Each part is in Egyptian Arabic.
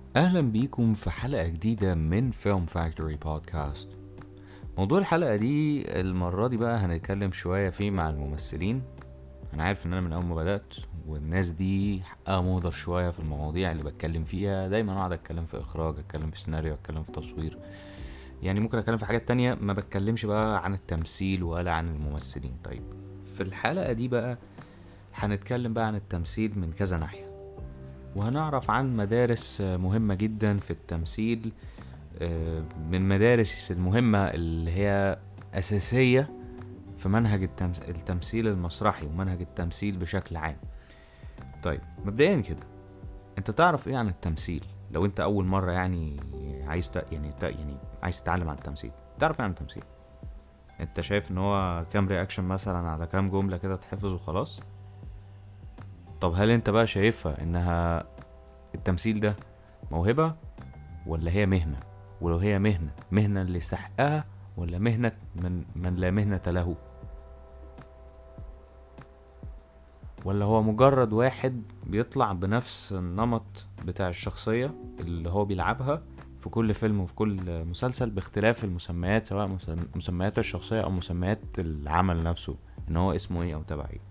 أهلا بيكم في حلقة جديدة من فيلم فاكتوري بودكاست موضوع الحلقة دي المرة دي بقى هنتكلم شوية فيه مع الممثلين أنا عارف إن أنا من أول ما بدأت والناس دي حقها مهدر شوية في المواضيع اللي بتكلم فيها دايما أقعد أتكلم في إخراج أتكلم في سيناريو أتكلم في تصوير يعني ممكن أتكلم في حاجات تانية ما بتكلمش بقى عن التمثيل ولا عن الممثلين طيب في الحلقة دي بقى هنتكلم بقى عن التمثيل من كذا ناحية وهنعرف عن مدارس مهمة جدا في التمثيل آه، من مدارس المهمة اللي هي أساسية في منهج التمس- التمثيل المسرحي ومنهج التمثيل بشكل عام طيب مبدئيا كده انت تعرف ايه عن التمثيل لو انت اول مرة يعني عايز ت... يعني ت... يعني عايز تتعلم عن التمثيل تعرف ايه عن التمثيل انت شايف ان هو كام رياكشن مثلا على كام جملة كده تحفظ وخلاص طب هل انت بقى شايفها انها التمثيل ده موهبة ولا هي مهنة ولو هي مهنة مهنة اللي يستحقها ولا مهنة من, من لا مهنة له ولا هو مجرد واحد بيطلع بنفس النمط بتاع الشخصية اللي هو بيلعبها في كل فيلم وفي كل مسلسل باختلاف المسميات سواء مسم- مسميات الشخصية أو مسميات العمل نفسه إن هو اسمه إيه أو تبع إيه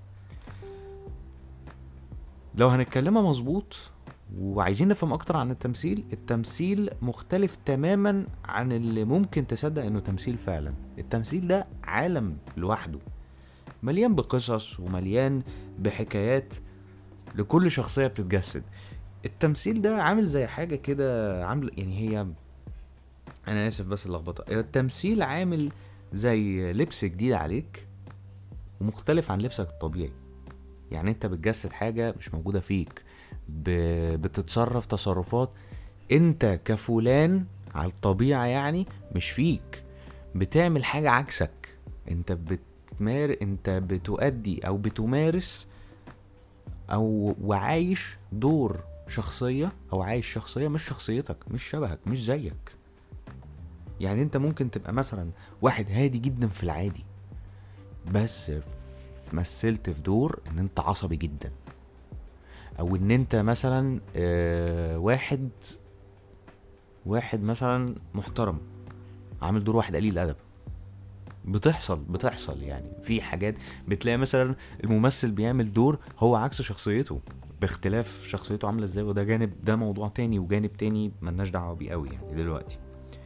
لو هنتكلمها مظبوط وعايزين نفهم اكتر عن التمثيل التمثيل مختلف تماما عن اللي ممكن تصدق انه تمثيل فعلا التمثيل ده عالم لوحده مليان بقصص ومليان بحكايات لكل شخصية بتتجسد التمثيل ده عامل زي حاجة كده عامل يعني هي انا اسف بس اللخبطة التمثيل عامل زي لبس جديد عليك ومختلف عن لبسك الطبيعي يعني انت بتجسد حاجة مش موجودة فيك ب... بتتصرف تصرفات انت كفلان على الطبيعة يعني مش فيك بتعمل حاجة عكسك انت بتمار انت بتؤدي او بتمارس او وعايش دور شخصية او عايش شخصية مش شخصيتك مش شبهك مش زيك يعني انت ممكن تبقى مثلا واحد هادي جدا في العادي بس مثلت في دور ان انت عصبي جدا او ان انت مثلا آه واحد واحد مثلا محترم عامل دور واحد قليل ادب بتحصل بتحصل يعني في حاجات بتلاقي مثلا الممثل بيعمل دور هو عكس شخصيته باختلاف شخصيته عامله ازاي وده جانب ده موضوع تاني وجانب تاني ملناش دعوه بيه قوي يعني دلوقتي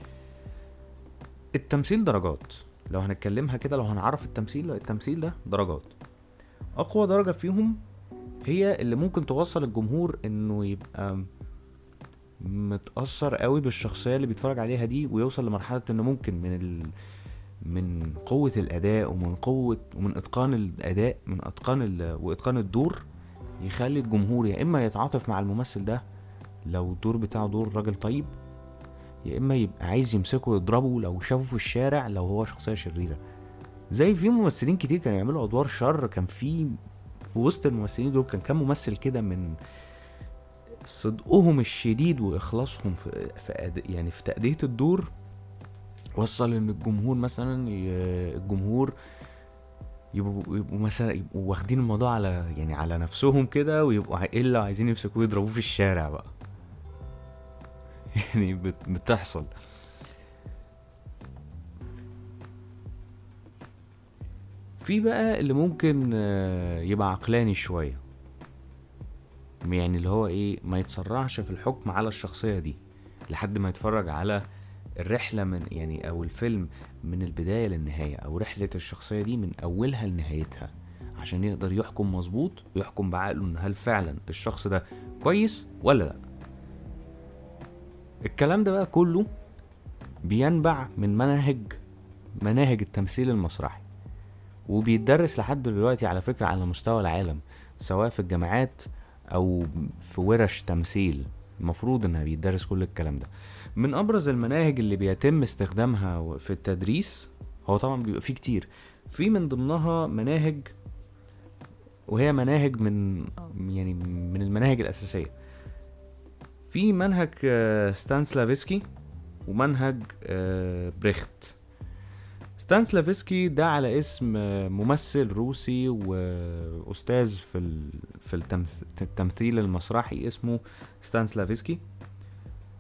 التمثيل درجات لو هنتكلمها كده لو هنعرف التمثيل التمثيل ده درجات اقوى درجه فيهم هي اللي ممكن توصل الجمهور انه يبقى متأثر قوي بالشخصية اللي بيتفرج عليها دي ويوصل لمرحلة انه ممكن من ال... من قوة الأداء ومن قوة ومن إتقان الأداء من إتقان ال... وإتقان الدور يخلي الجمهور يا إما يتعاطف مع الممثل ده لو الدور بتاعه دور راجل طيب يا إما يبقى عايز يمسكه ويضربه لو شافه في الشارع لو هو شخصية شريرة زي في ممثلين كتير كانوا يعملوا أدوار شر كان في في وسط الممثلين دول كان كام ممثل كده من صدقهم الشديد واخلاصهم في, في أد... يعني في تأدية الدور وصل ان الجمهور مثلا ي... الجمهور يبقوا, يبقوا مثلا يبقوا واخدين الموضوع على يعني على نفسهم كده ويبقوا ع- الا عايزين يمسكوه يضربوه في الشارع بقى يعني بت... بتحصل في بقى اللي ممكن آه، يبقى عقلاني شويه يعني اللي هو ايه ما يتسرعش في الحكم على الشخصية دي لحد ما يتفرج على الرحلة من يعني او الفيلم من البداية للنهاية او رحلة الشخصية دي من اولها لنهايتها عشان يقدر يحكم مظبوط ويحكم بعقله ان هل فعلا الشخص ده كويس ولا لا الكلام ده بقى كله بينبع من مناهج مناهج التمثيل المسرحي وبيتدرس لحد دلوقتي على فكرة على مستوى العالم سواء في الجامعات او في ورش تمثيل المفروض انها بيدرس كل الكلام ده من ابرز المناهج اللي بيتم استخدامها في التدريس هو طبعا بيبقى فيه كتير في من ضمنها مناهج وهي مناهج من يعني من المناهج الاساسيه في منهج آه، ستانسلافسكي ومنهج آه، بريخت ستانسلافسكي ده على اسم آه، ممثل روسي واستاذ في ال- في التمث- التمثيل المسرحي اسمه ستانسلافسكي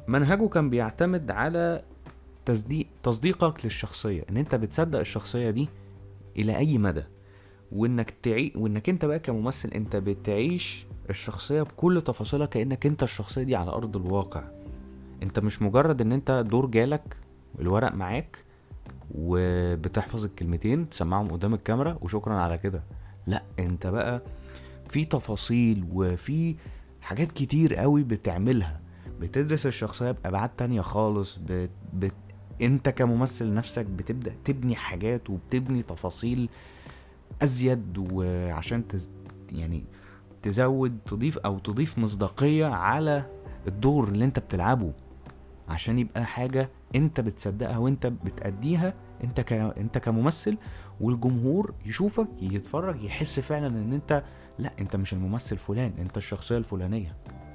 منهجه كان بيعتمد على تصديق تصديقك للشخصيه ان انت بتصدق الشخصيه دي الى اي مدى وانك تعي وانك انت بقى كممثل انت بتعيش الشخصيه بكل تفاصيلها كانك انت الشخصيه دي على ارض الواقع انت مش مجرد ان انت دور جالك الورق معاك وبتحفظ الكلمتين تسمعهم قدام الكاميرا وشكرا على كده لا انت بقى في تفاصيل وفي حاجات كتير قوي بتعملها بتدرس الشخصيه بابعاد تانية خالص بت... بت... انت كممثل نفسك بتبدا تبني حاجات وبتبني تفاصيل ازيد وعشان تز... يعني تزود تضيف او تضيف مصداقيه على الدور اللي انت بتلعبه عشان يبقى حاجه انت بتصدقها وانت بتأديها انت ك... انت كممثل والجمهور يشوفك يتفرج يحس فعلا ان انت لا انت مش الممثل فلان انت الشخصيه الفلانيه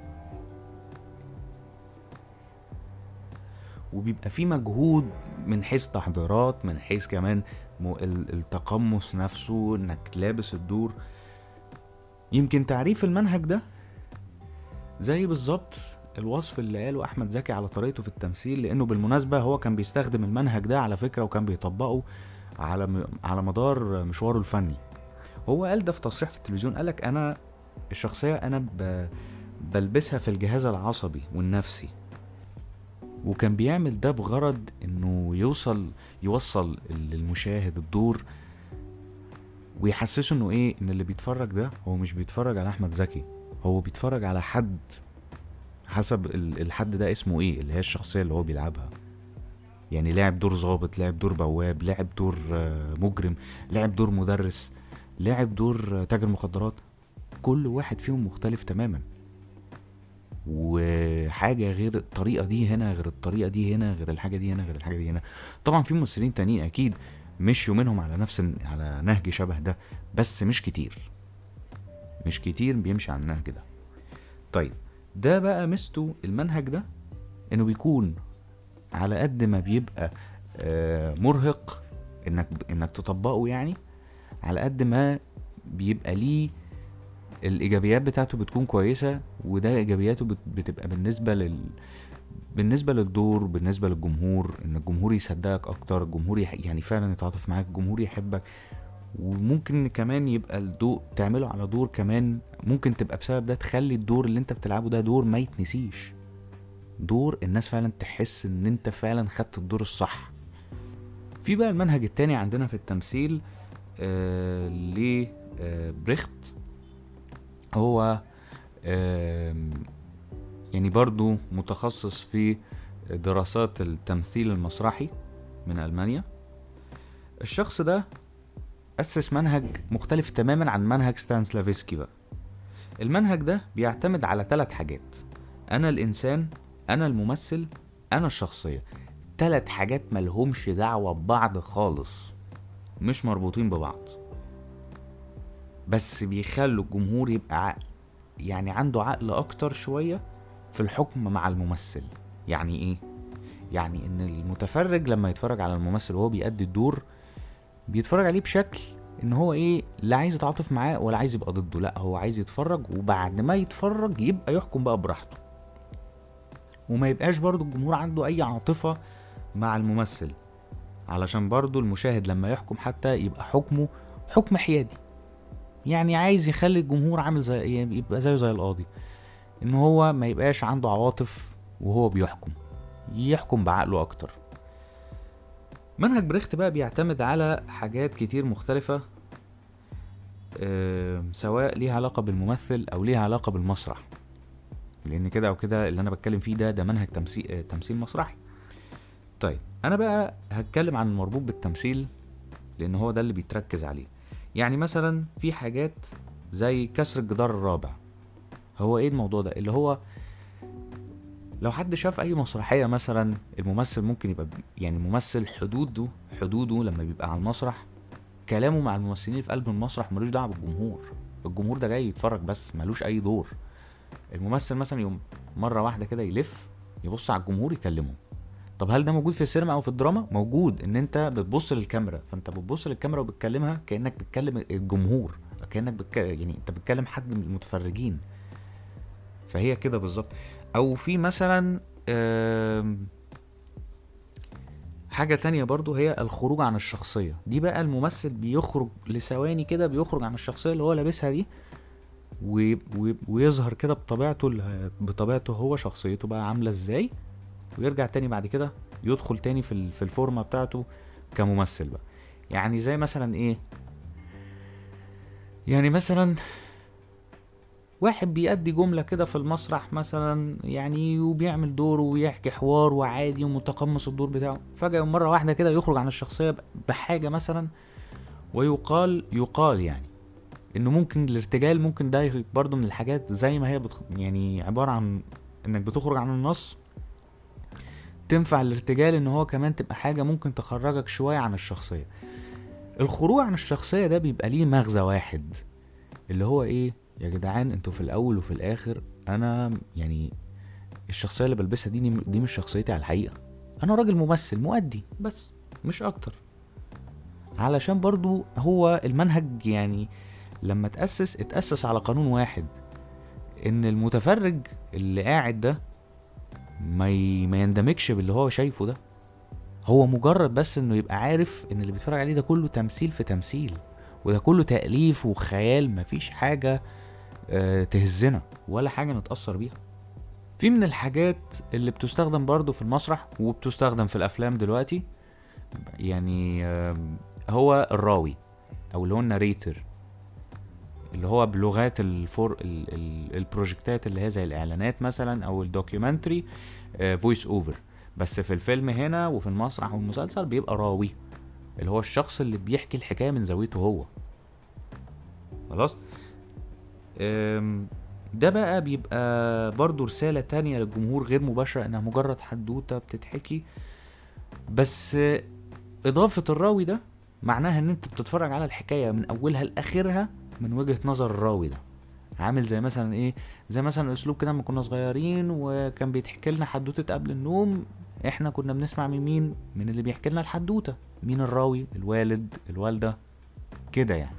وبيبقى في مجهود من حيث تحضيرات من حيث كمان التقمص نفسه انك لابس الدور يمكن تعريف المنهج ده زي بالظبط الوصف اللي قاله احمد زكي على طريقته في التمثيل لانه بالمناسبه هو كان بيستخدم المنهج ده على فكره وكان بيطبقه على على مدار مشواره الفني هو قال ده في تصريح في التلفزيون قالك انا الشخصيه انا ب... بلبسها في الجهاز العصبي والنفسي وكان بيعمل ده بغرض انه يوصل يوصل للمشاهد الدور ويحسسه انه ايه ان اللي بيتفرج ده هو مش بيتفرج على احمد زكي هو بيتفرج على حد حسب الحد ده اسمه ايه اللي هي الشخصيه اللي هو بيلعبها يعني لعب دور ظابط لعب دور بواب لعب دور مجرم لعب دور مدرس لعب دور تاجر مخدرات كل واحد فيهم مختلف تماما وحاجة غير الطريقة دي هنا غير الطريقة دي هنا غير الحاجة دي هنا غير الحاجة دي هنا طبعا في ممثلين تانيين أكيد مشوا منهم على نفس على نهج شبه ده بس مش كتير مش كتير بيمشي على النهج ده طيب ده بقى مستو المنهج ده انه بيكون على قد ما بيبقى آه مرهق انك انك تطبقه يعني على قد ما بيبقى ليه الايجابيات بتاعته بتكون كويسه وده ايجابياته بتبقى بالنسبه لل بالنسبة للدور بالنسبة للجمهور ان الجمهور يصدقك اكتر الجمهور يعني فعلا يتعاطف معاك الجمهور يحبك وممكن كمان يبقى الدور تعمله على دور كمان ممكن تبقى بسبب ده تخلي الدور اللي انت بتلعبه ده دور ما يتنسيش دور الناس فعلا تحس ان انت فعلا خدت الدور الصح في بقى المنهج التاني عندنا في التمثيل آه لبريخت آه هو آه يعني برضو متخصص في دراسات التمثيل المسرحي من ألمانيا الشخص ده أسس منهج مختلف تماما عن منهج ستانسلافسكي بقى المنهج ده بيعتمد على ثلاث حاجات أنا الإنسان أنا الممثل أنا الشخصية ثلاث حاجات ملهمش دعوة ببعض خالص مش مربوطين ببعض بس بيخلوا الجمهور يبقى يعني عنده عقل أكتر شوية في الحكم مع الممثل يعني ايه يعني ان المتفرج لما يتفرج على الممثل وهو بيأدي الدور بيتفرج عليه بشكل ان هو ايه لا عايز يتعاطف معاه ولا عايز يبقى ضده لا هو عايز يتفرج وبعد ما يتفرج يبقى يحكم بقى براحته وما يبقاش برضو الجمهور عنده اي عاطفة مع الممثل علشان برضو المشاهد لما يحكم حتى يبقى حكمه حكم حيادي يعني عايز يخلي الجمهور عامل زي يبقى زيه زي القاضي ان هو ما يبقاش عنده عواطف وهو بيحكم يحكم بعقله اكتر منهج بريخت بقى بيعتمد على حاجات كتير مختلفة أه سواء ليها علاقة بالممثل أو ليها علاقة بالمسرح لأن كده أو كده اللي أنا بتكلم فيه ده ده منهج تمثيل تمثيل مسرحي طيب أنا بقى هتكلم عن المربوط بالتمثيل لأن هو ده اللي بيتركز عليه يعني مثلا في حاجات زي كسر الجدار الرابع هو ايه الموضوع ده اللي هو لو حد شاف اي مسرحيه مثلا الممثل ممكن يبقى يعني الممثل حدوده حدوده لما بيبقى على المسرح كلامه مع الممثلين في قلب المسرح ملوش دعوه بالجمهور الجمهور ده جاي يتفرج بس ملوش اي دور الممثل مثلا يوم مره واحده كده يلف يبص على الجمهور يكلمه طب هل ده موجود في السينما او في الدراما موجود ان انت بتبص للكاميرا فانت بتبص للكاميرا وبتكلمها كانك بتكلم الجمهور كانك بتك... يعني انت بتكلم حد من المتفرجين فهي كده بالظبط او في مثلا آم، حاجة تانية برضو هي الخروج عن الشخصية دي بقى الممثل بيخرج لثواني كده بيخرج عن الشخصية اللي هو لابسها دي و... و... ويظهر كده بطبيعته اللي... بطبيعته هو شخصيته بقى عاملة ازاي ويرجع تاني بعد كده يدخل تاني في ال... في الفورمة بتاعته كممثل بقى يعني زي مثلا ايه يعني مثلا واحد بيأدي جملة كده في المسرح مثلا يعني وبيعمل دور ويحكي حوار وعادي ومتقمص الدور بتاعه فجأة مرة واحدة كده يخرج عن الشخصية ب- بحاجة مثلا ويقال يقال يعني انه ممكن الارتجال ممكن ده يغ- برضه من الحاجات زي ما هي بتخ... يعني عبارة عن انك بتخرج عن النص تنفع الارتجال ان هو كمان تبقى حاجة ممكن تخرجك شوية عن الشخصية الخروج عن الشخصية ده بيبقى ليه مغزى واحد اللي هو ايه يا جدعان انتوا في الاول وفي الاخر انا يعني الشخصيه اللي بلبسها دي دي مش شخصيتي على الحقيقه انا راجل ممثل مؤدي بس مش اكتر علشان برضو هو المنهج يعني لما تأسس اتأسس على قانون واحد ان المتفرج اللي قاعد ده ما ي... ما يندمجش باللي هو شايفه ده هو مجرد بس انه يبقى عارف ان اللي بيتفرج عليه ده كله تمثيل في تمثيل وده كله تأليف وخيال مفيش حاجة آه، تهزنا ولا حاجة نتأثر بيها في من الحاجات اللي بتستخدم برضو في المسرح وبتستخدم في الأفلام دلوقتي يعني آم، هو الراوي أو اللي هو الناريتر اللي هو بلغات الفور ال ال البروجكتات اللي هي زي الإعلانات مثلا أو الدوكيومنتري فويس أوفر بس في الفيلم هنا وفي المسرح والمسلسل بيبقى راوي اللي هو الشخص اللي بيحكي الحكاية من زاويته هو خلاص أم، ده بقى بيبقى برضو رسالة تانية للجمهور غير مباشرة انها مجرد حدوتة بتتحكي بس اضافة الراوي ده معناها ان انت بتتفرج على الحكاية من اولها لاخرها من وجهة نظر الراوي ده عامل زي مثلا ايه زي مثلا اسلوب كده لما كنا صغيرين وكان بيتحكي لنا حدوتة قبل النوم احنا كنا بنسمع من مين من اللي بيحكي لنا الحدوتة مين الراوي الوالد الوالدة كده يعني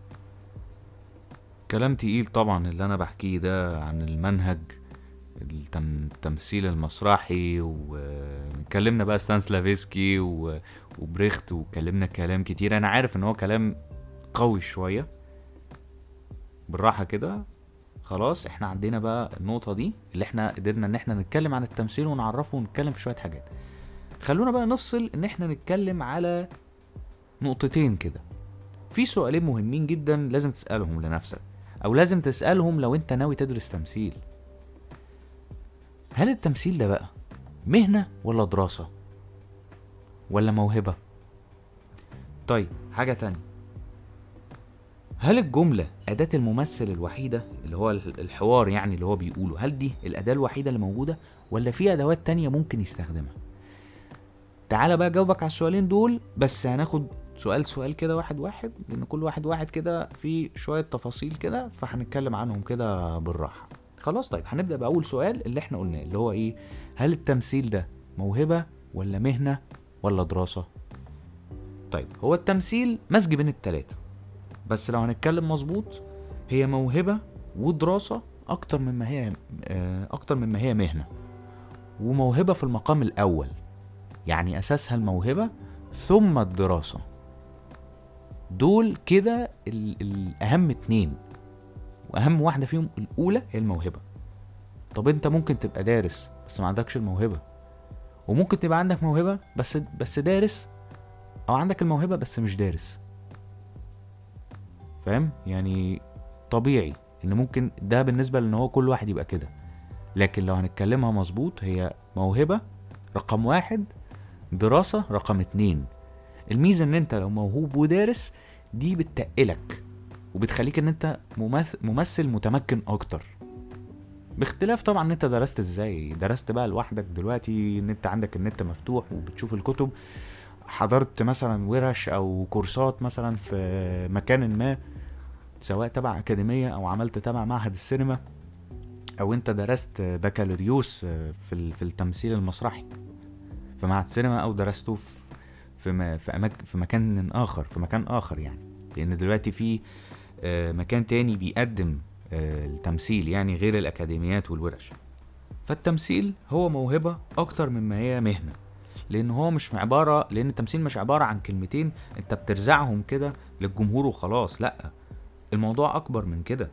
كلام تقيل طبعا اللي انا بحكيه ده عن المنهج التم... التمثيل المسرحي واتكلمنا بقى ستانسلافسكي و... وبريخت واتكلمنا كلام كتير انا عارف ان هو كلام قوي شوية بالراحة كده خلاص احنا عدينا بقى النقطة دي اللي احنا قدرنا ان احنا نتكلم عن التمثيل ونعرفه ونتكلم في شوية حاجات خلونا بقى نفصل ان احنا نتكلم على نقطتين كده في سؤالين مهمين جدا لازم تسألهم لنفسك او لازم تسألهم لو انت ناوي تدرس تمثيل هل التمثيل ده بقى مهنة ولا دراسة ولا موهبة طيب حاجة تانية هل الجملة أداة الممثل الوحيدة اللي هو الحوار يعني اللي هو بيقوله هل دي الأداة الوحيدة اللي موجودة ولا في أدوات تانية ممكن يستخدمها تعالى بقى جاوبك على السؤالين دول بس هناخد سؤال سؤال كده واحد واحد لأن كل واحد واحد كده في شوية تفاصيل كده فهنتكلم عنهم كده بالراحة خلاص طيب هنبدأ بأول سؤال اللي احنا قلناه اللي هو ايه هل التمثيل ده موهبة ولا مهنة ولا دراسة طيب هو التمثيل مزج بين التلاتة بس لو هنتكلم مظبوط هي موهبة ودراسة أكتر مما هي آه، أكتر مما هي مهنة وموهبة في المقام الأول يعني أساسها الموهبة ثم الدراسة دول كده ال- الأهم اتنين وأهم واحدة فيهم الأولى هي الموهبة طب أنت ممكن تبقى دارس بس ما عندكش الموهبة وممكن تبقى عندك موهبة بس بس دارس أو عندك الموهبة بس مش دارس فاهم يعني طبيعي ان ممكن ده بالنسبه لان هو كل واحد يبقى كده لكن لو هنتكلمها مظبوط هي موهبه رقم واحد دراسه رقم اتنين الميزه ان انت لو موهوب ودارس دي بتتقلك وبتخليك ان انت ممثل, ممثل متمكن اكتر باختلاف طبعا ان انت درست ازاي درست بقى لوحدك دلوقتي ان انت عندك النت مفتوح وبتشوف الكتب حضرت مثلا ورش او كورسات مثلا في مكان ما سواء تبع اكاديميه او عملت تبع معهد السينما او انت درست بكالوريوس في ال- في التمثيل المسرحي في معهد سينما او درسته في في م- في, أماك في مكان اخر في مكان اخر يعني لان دلوقتي في آه، مكان تاني بيقدم آه، التمثيل يعني غير الاكاديميات والورش فالتمثيل هو موهبة أكتر مما هي مهنة لأن هو مش عبارة لأن التمثيل مش عبارة عن كلمتين أنت بترزعهم كده للجمهور وخلاص لأ الموضوع أكبر من كده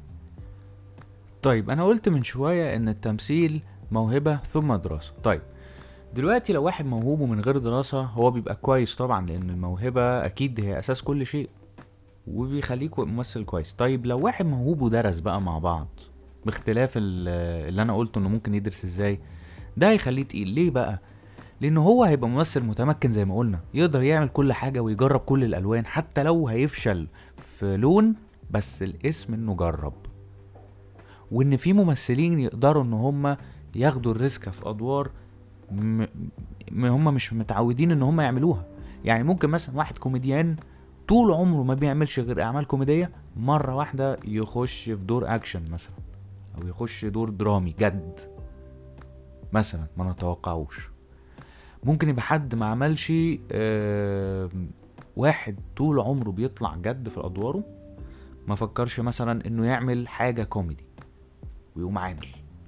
طيب أنا قلت من شوية إن التمثيل موهبة ثم دراسة طيب دلوقتي لو واحد موهوب ومن غير دراسة هو بيبقى كويس طبعا لأن الموهبة أكيد هي أساس كل شيء وبيخليك ممثل كويس طيب لو واحد موهوب ودرس بقى مع بعض باختلاف اللي انا قلته انه ممكن يدرس ازاي ده هيخليه تقيل ليه بقى لان هو هيبقى ممثل متمكن زي ما قلنا يقدر يعمل كل حاجه ويجرب كل الالوان حتى لو هيفشل في لون بس الاسم انه جرب وان في ممثلين يقدروا ان هم ياخدوا الريسك في ادوار م... هم مش متعودين ان هم يعملوها يعني ممكن مثلا واحد كوميديان طول عمره ما بيعملش غير اعمال كوميديه مره واحده يخش في دور اكشن مثلا او يخش دور درامي جد مثلا ما نتوقعوش ممكن يبقى حد ما عملش آه واحد طول عمره بيطلع جد في ادواره ما فكرش مثلا انه يعمل حاجه كوميدي ويقوم عامل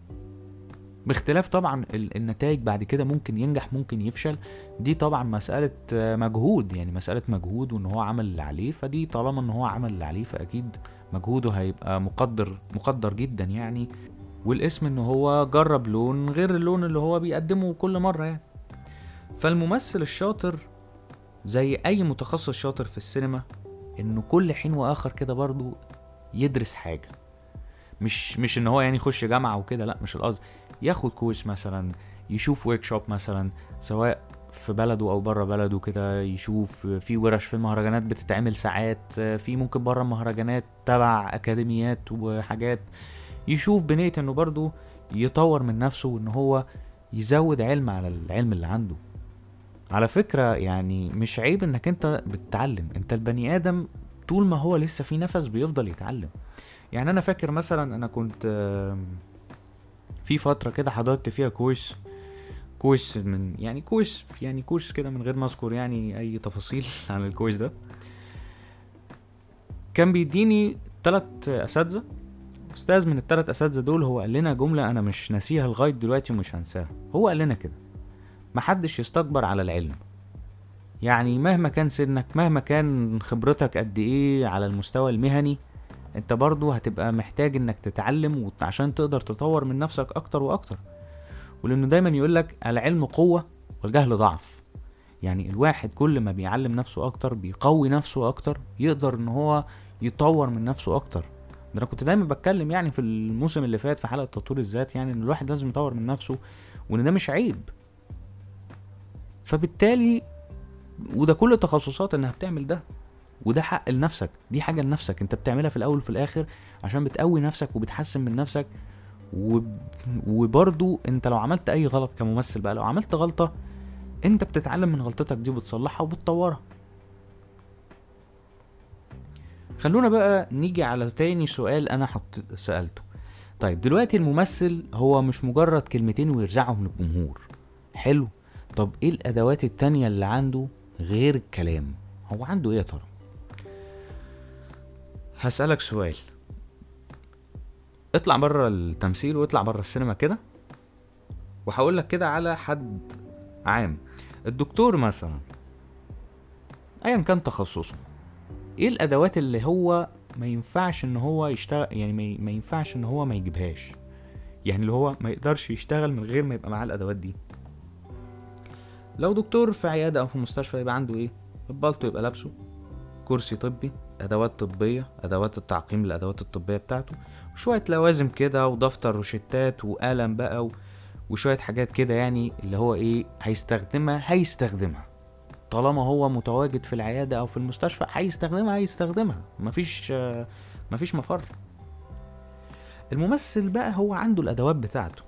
باختلاف طبعا النتائج بعد كده ممكن ينجح ممكن يفشل دي طبعا مسألة مجهود يعني مسألة مجهود وان هو عمل اللي عليه فدي طالما ان هو عمل اللي عليه فاكيد مجهوده هيبقى مقدر مقدر جدا يعني والاسم ان هو جرب لون غير اللون اللي هو بيقدمه كل مرة يعني فالممثل الشاطر زي اي متخصص شاطر في السينما انه كل حين واخر كده برضو يدرس حاجة مش مش ان هو يعني يخش جامعة وكده لا مش القصد ياخد كورس مثلا يشوف ورك شوب مثلا سواء في بلده او بره بلده كده يشوف في ورش في المهرجانات بتتعمل ساعات في ممكن بره المهرجانات تبع اكاديميات وحاجات يشوف بنية انه برضو يطور من نفسه وان هو يزود علم على العلم اللي عنده على فكرة يعني مش عيب انك انت بتتعلم انت البني ادم طول ما هو لسه في نفس بيفضل يتعلم يعني انا فاكر مثلا انا كنت في فترة كده حضرت فيها كورس كورس من يعني كورس يعني كورس كده من غير ما اذكر يعني اي تفاصيل عن الكورس ده كان بيديني تلات اساتذه استاذ من التلات اساتذه دول هو قال لنا جمله انا مش ناسيها لغايه دلوقتي ومش هنساها هو قال لنا كده محدش يستكبر على العلم يعني مهما كان سنك مهما كان خبرتك قد ايه على المستوى المهني انت برضو هتبقى محتاج انك تتعلم عشان تقدر تطور من نفسك اكتر واكتر ولانه دايما يقولك العلم قوة والجهل ضعف يعني الواحد كل ما بيعلم نفسه اكتر بيقوي نفسه اكتر يقدر ان هو يطور من نفسه اكتر ده انا كنت دايما بتكلم يعني في الموسم اللي فات في حلقه تطوير الذات يعني ان الواحد لازم يطور من نفسه وان ده مش عيب فبالتالي وده كل التخصصات انها بتعمل ده وده حق لنفسك دي حاجه لنفسك انت بتعملها في الاول وفي الاخر عشان بتقوي نفسك وبتحسن من نفسك و... وبرضو انت لو عملت اي غلط كممثل بقى لو عملت غلطه انت بتتعلم من غلطتك دي وبتصلحها وبتطورها خلونا بقى نيجي على تاني سؤال انا حط سألته طيب دلوقتي الممثل هو مش مجرد كلمتين ويرزعهم للجمهور حلو طب ايه الادوات التانية اللي عنده غير الكلام هو عنده ايه يا ترى هسألك سؤال اطلع بره التمثيل واطلع بره السينما كده وهقول لك كده على حد عام الدكتور مثلا ايا كان تخصصه ايه الادوات اللي هو ما ينفعش ان هو يشتغل يعني ما ينفعش ان هو ما يجيبهاش يعني اللي هو ما يقدرش يشتغل من غير ما يبقى معاه الادوات دي لو دكتور في عياده او في مستشفى يبقى عنده ايه البلطو يبقى لابسه كرسي طبي ادوات طبيه ادوات التعقيم الادوات الطبيه بتاعته وشويه لوازم كده ودفتر روشتات وقلم بقى و... وشويه حاجات كده يعني اللي هو ايه هيستخدمها هيستخدمها طالما هو متواجد في العياده او في المستشفى هيستخدمها هيستخدمها مفيش مفيش مفر الممثل بقى هو عنده الادوات بتاعته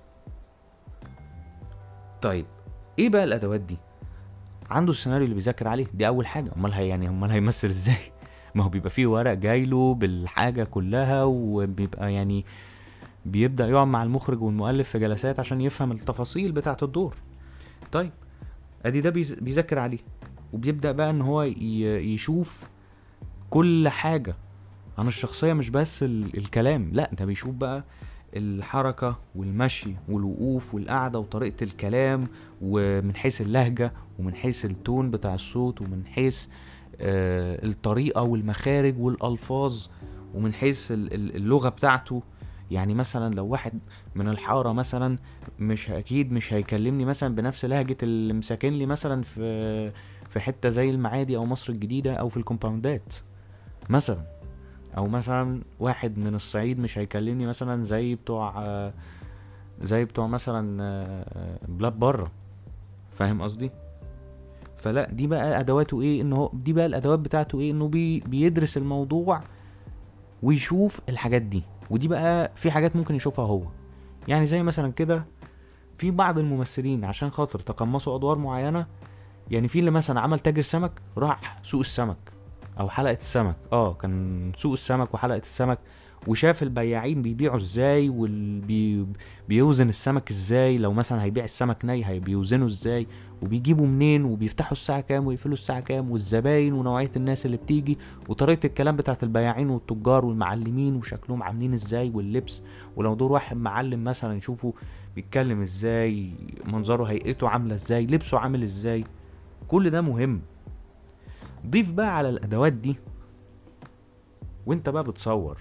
طيب ايه بقى الادوات دي عنده السيناريو اللي بيذاكر عليه دي اول حاجه امال هي يعني امال هيمثل ازاي ما هو بيبقى فيه ورق جايله بالحاجه كلها وبيبقى يعني بيبدا يقعد مع المخرج والمؤلف في جلسات عشان يفهم التفاصيل بتاعه الدور طيب ادي ده بيذاكر عليه وبيبدا بقى ان هو يشوف كل حاجه عن الشخصيه مش بس الكلام لا ده بيشوف بقى الحركة والمشي والوقوف والقعدة وطريقة الكلام ومن حيث اللهجة ومن حيث التون بتاع الصوت ومن حيث آه، الطريقة والمخارج والألفاظ ومن حيث ال- ال- اللغة بتاعته يعني مثلا لو واحد من الحارة مثلا مش أكيد مش هيكلمني مثلا بنفس لهجة اللي مساكن لي مثلا في في حتة زي المعادي أو مصر الجديدة أو في الكومباوندات مثلا او مثلا واحد من الصعيد مش هيكلمني مثلا زي بتوع آه، زي بتوع مثلا آه، بلاد بره فاهم قصدي فلا دي بقى ادواته ايه ان هو دي بقى الادوات بتاعته ايه انه بي بيدرس الموضوع ويشوف الحاجات دي ودي بقى في حاجات ممكن يشوفها هو يعني زي مثلا كده في بعض الممثلين عشان خاطر تقمصوا ادوار معينه يعني في اللي مثلا عمل تاجر سمك راح سوق السمك او حلقه السمك اه كان سوق السمك وحلقه السمك وشاف البياعين بيبيعوا ازاي وبيوزن السمك ازاي لو مثلا هيبيع السمك ني هي بيوزنه ازاي وبيجيبوا منين وبيفتحوا الساعه كام ويقفلوا الساعه كام والزباين ونوعيه الناس اللي بتيجي وطريقه الكلام بتاعت البياعين والتجار والمعلمين وشكلهم عاملين ازاي واللبس ولو دور واحد معلم مثلا يشوفوا بيتكلم ازاي منظره هيئته عامله ازاي لبسه عامل ازاي كل ده مهم ضيف بقى على الادوات دي وانت بقى بتصور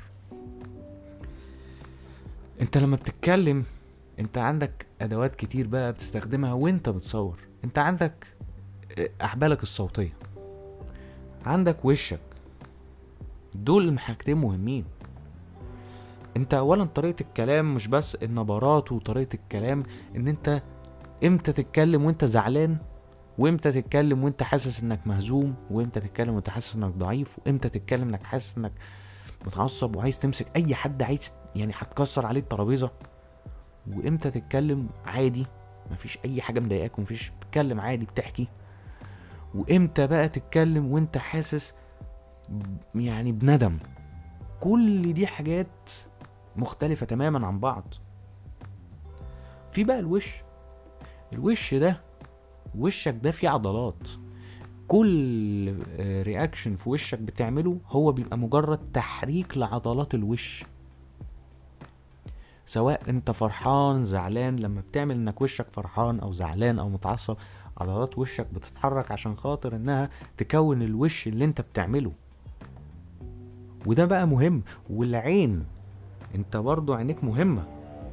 انت لما بتتكلم انت عندك ادوات كتير بقى بتستخدمها وانت بتصور انت عندك احبالك الصوتية عندك وشك دول حاجتين مهمين انت اولا طريقة الكلام مش بس النبرات وطريقة الكلام ان انت امتى تتكلم وانت زعلان وامتى تتكلم وانت حاسس انك مهزوم وامتى تتكلم وانت حاسس انك ضعيف وامتى تتكلم انك حاسس انك متعصب وعايز تمسك اي حد عايز يعني هتكسر عليه الترابيزه وامتى تتكلم عادي مفيش اي حاجه مضايقاك ومفيش بتتكلم عادي بتحكي وامتى بقى تتكلم وانت حاسس ب- يعني بندم كل دي حاجات مختلفة تماما عن بعض في بقى الوش الوش ده وشك ده فيه عضلات كل رياكشن في وشك بتعمله هو بيبقى مجرد تحريك لعضلات الوش سواء انت فرحان زعلان لما بتعمل انك وشك فرحان او زعلان او متعصب عضلات وشك بتتحرك عشان خاطر انها تكون الوش اللي انت بتعمله وده بقى مهم والعين انت برضو عينيك مهمة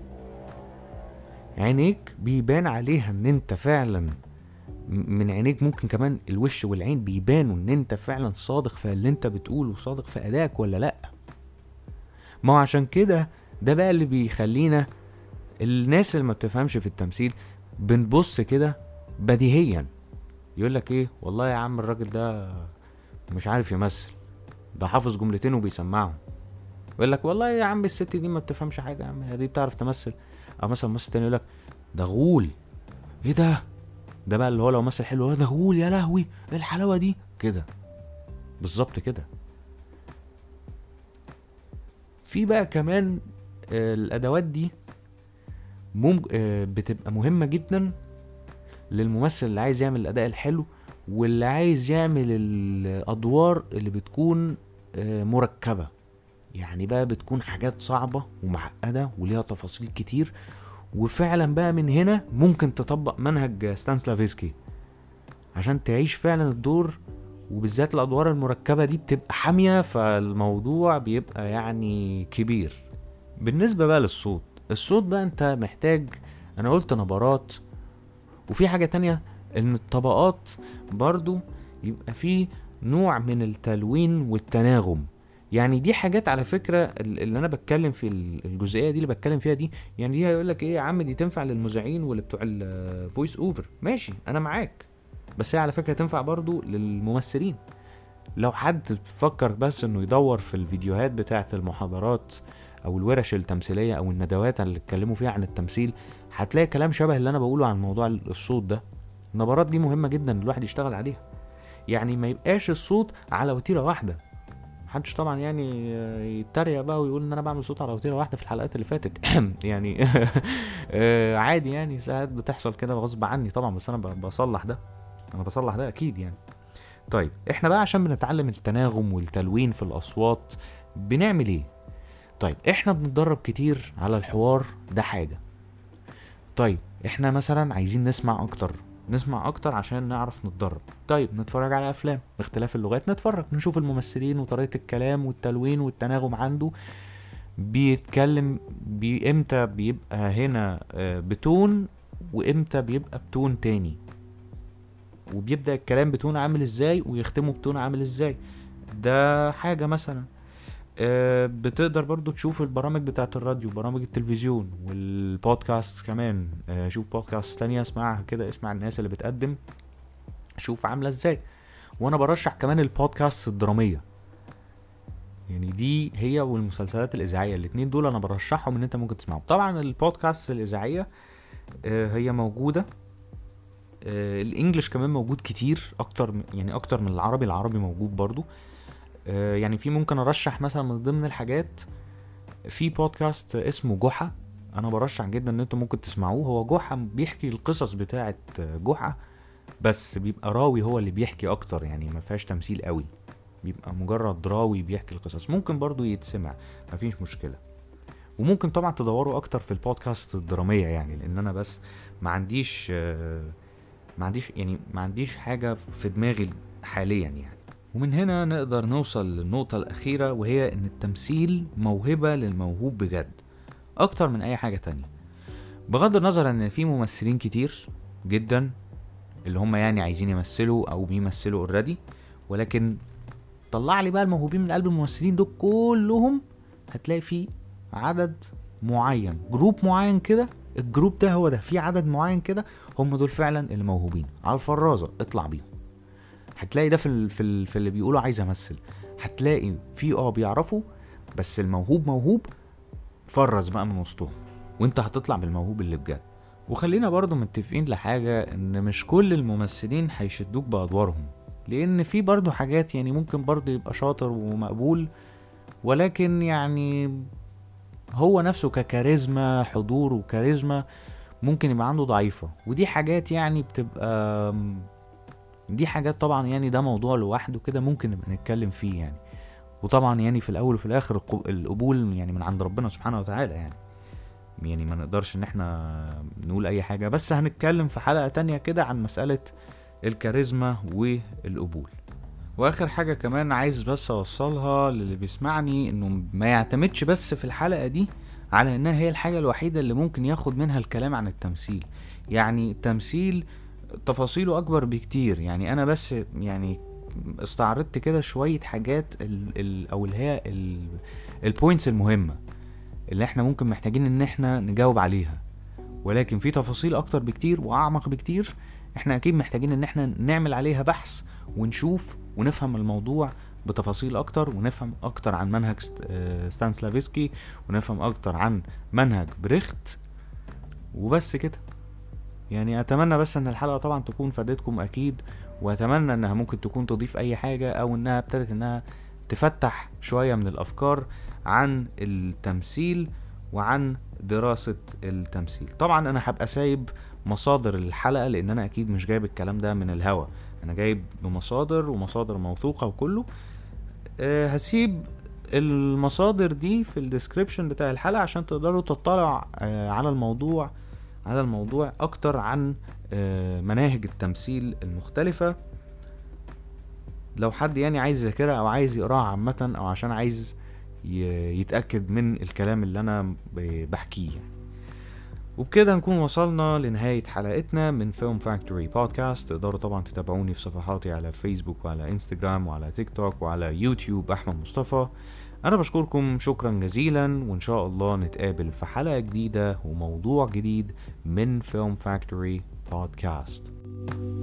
عينيك بيبان عليها ان انت فعلا م- من عينيك ممكن كمان الوش والعين بيبانوا ان انت فعلا صادق في اللي انت بتقوله صادق في ادائك ولا لا ما هو عشان كده ده بقى اللي بيخلينا الناس اللي ما بتفهمش في التمثيل بنبص كده بديهيا يقول لك ايه والله يا عم الراجل ده مش عارف يمثل ده حافظ جملتين وبيسمعهم يقول لك والله يا عم الست دي ما بتفهمش حاجه يا عم هي دي بتعرف تمثل او مثلا ممثل تاني يقول لك ده غول ايه ده ده بقى اللي هو لو مثل حلو "آه ده غول يا لهوي ايه الحلاوه دي كده بالظبط كده في بقى كمان آه، الادوات دي مم... آه، بتبقى مهمه جدا للممثل اللي عايز يعمل الاداء الحلو واللي عايز يعمل الادوار اللي بتكون آه، مركبه يعني بقى بتكون حاجات صعبه ومعقده وليها تفاصيل كتير وفعلا بقى من هنا ممكن تطبق منهج ستانسلافسكي عشان تعيش فعلا الدور وبالذات الادوار المركبه دي بتبقى حاميه فالموضوع بيبقى يعني كبير بالنسبه بقى للصوت الصوت بقى انت محتاج انا قلت نبرات وفي حاجه تانية ان الطبقات برضو يبقى فيه نوع من التلوين والتناغم يعني دي حاجات على فكره ال- اللي انا بتكلم في ال- الجزئيه دي اللي بتكلم فيها دي يعني دي هيقول لك ايه يا عم دي تنفع للمذيعين واللي بتوع الفويس اوفر ماشي انا معاك بس هي على فكره تنفع برضو للممثلين لو حد فكر بس انه يدور في الفيديوهات بتاعه المحاضرات او الورش التمثيليه او الندوات اللي اتكلموا فيها عن التمثيل هتلاقي كلام شبه اللي انا بقوله عن موضوع الصوت ده النبرات دي مهمه جدا الواحد يشتغل عليها يعني ما يبقاش الصوت على وتيره واحده محدش طبعا يعني يتريق بقى ويقول ان انا بعمل صوت على وتيره واحده في الحلقات اللي فاتت يعني آه، عادي يعني ساعات بتحصل كده غصب عني طبعا بس انا ب- بصلح ده انا بصلح ده اكيد يعني طيب احنا بقى عشان بنتعلم التناغم والتلوين في الاصوات بنعمل ايه طيب احنا بنتدرب كتير على الحوار ده حاجة طيب احنا مثلا عايزين نسمع اكتر نسمع اكتر عشان نعرف نتدرب طيب نتفرج على افلام باختلاف اللغات نتفرج نشوف الممثلين وطريقة الكلام والتلوين والتناغم عنده بيتكلم بي امتى بيبقى هنا آه، بتون وامتى بيبقى بتون تاني وبيبدأ الكلام بتون عامل ازاي ويختمه بتون عامل ازاي ده حاجة مثلا آه، بتقدر برضو تشوف البرامج بتاعت الراديو برامج التلفزيون والبودكاست كمان آه، شوف بودكاست تانية اسمعها كده اسمع الناس اللي بتقدم شوف عاملة ازاي وانا برشح كمان البودكاست الدرامية يعني دي هي والمسلسلات الإذاعية الاتنين دول أنا برشحهم إن أنت ممكن تسمعهم طبعا البودكاست الإذاعية آه، هي موجودة آه، الانجليش كمان موجود كتير اكتر م- يعني اكتر من العربي العربي موجود برضو آه، يعني في ممكن ارشح مثلا من ضمن الحاجات في بودكاست اسمه جحا انا برشح جدا ان انتم ممكن تسمعوه هو جحا بيحكي القصص بتاعه جحا بس بيبقى راوي هو اللي بيحكي اكتر يعني ما فيهاش تمثيل قوي بيبقى مجرد راوي بيحكي القصص ممكن برضو يتسمع مفيش مشكله وممكن طبعا تدوروا اكتر في البودكاست الدراميه يعني لان انا بس ما عنديش آه، ما عنديش يعني ما عنديش حاجه في دماغي حاليا يعني ومن هنا نقدر نوصل للنقطة الأخيرة وهي إن التمثيل موهبة للموهوب بجد أكتر من أي حاجة تانية بغض النظر إن في ممثلين كتير جدا اللي هم يعني عايزين يمثلوا أو بيمثلوا اوريدي ولكن طلع لي بقى الموهوبين من قلب الممثلين دول كلهم هتلاقي فيه عدد معين جروب معين كده الجروب ده هو ده في عدد معين كده هم دول فعلا اللي موهوبين على الفرازة اطلع بيهم هتلاقي ده في ال... في, ال... في اللي بيقولوا عايز امثل هتلاقي في اه بيعرفوا بس الموهوب موهوب فرز بقى من وسطهم وانت هتطلع بالموهوب اللي بجد وخلينا برضو متفقين لحاجة ان مش كل الممثلين هيشدوك بادوارهم لان في برضو حاجات يعني ممكن برضو يبقى شاطر ومقبول ولكن يعني هو نفسه ككاريزما حضور وكاريزما ممكن يبقى عنده ضعيفة ودي حاجات يعني بتبقى دي حاجات طبعا يعني ده موضوع لوحده كده ممكن نبقى نتكلم فيه يعني وطبعا يعني في الاول وفي الاخر القب- القبول يعني من عند ربنا سبحانه وتعالى يعني يعني ما نقدرش ان احنا نقول اي حاجة بس هنتكلم في حلقة تانية كده عن مسألة الكاريزما والقبول واخر حاجة كمان عايز بس اوصلها للي بيسمعني انه ما يعتمدش بس في الحلقة دي على انها هي الحاجة الوحيدة اللي ممكن ياخد منها الكلام عن التمثيل يعني التمثيل تفاصيله اكبر بكتير يعني انا بس يعني استعرضت كده شوية حاجات ال ال او اللي هي البوينتس المهمة اللي احنا ممكن محتاجين ان احنا نجاوب عليها ولكن في تفاصيل اكتر بكتير واعمق بكتير احنا اكيد محتاجين ان احنا نعمل عليها بحث ونشوف ونفهم الموضوع بتفاصيل اكتر ونفهم اكتر عن منهج ست- آه، ستانسلافسكي ونفهم اكتر عن منهج بريخت وبس كده يعني اتمنى بس ان الحلقه طبعا تكون فادتكم اكيد واتمنى انها ممكن تكون تضيف اي حاجه او انها ابتدت انها تفتح شويه من الافكار عن التمثيل وعن دراسه التمثيل طبعا انا هبقى سايب مصادر الحلقه لان انا اكيد مش جايب الكلام ده من الهوا انا جايب بمصادر ومصادر موثوقه وكله أه هسيب المصادر دي في الديسكريبشن بتاع الحلقه عشان تقدروا تطلعوا أه على الموضوع على الموضوع اكتر عن آه، مناهج التمثيل المختلفة لو حد يعني عايز يذاكرها او عايز يقراها عامة او عشان عايز ي- يتأكد من الكلام اللي انا ب- بحكيه يعني. وبكده نكون وصلنا لنهاية حلقتنا من فيلم فاكتوري بودكاست تقدروا طبعا تتابعوني في صفحاتي على فيسبوك وعلى انستجرام وعلى تيك توك وعلى يوتيوب احمد مصطفى انا بشكركم شكرا جزيلا وان شاء الله نتقابل في حلقة جديدة وموضوع جديد من فيلم فاكتوري بودكاست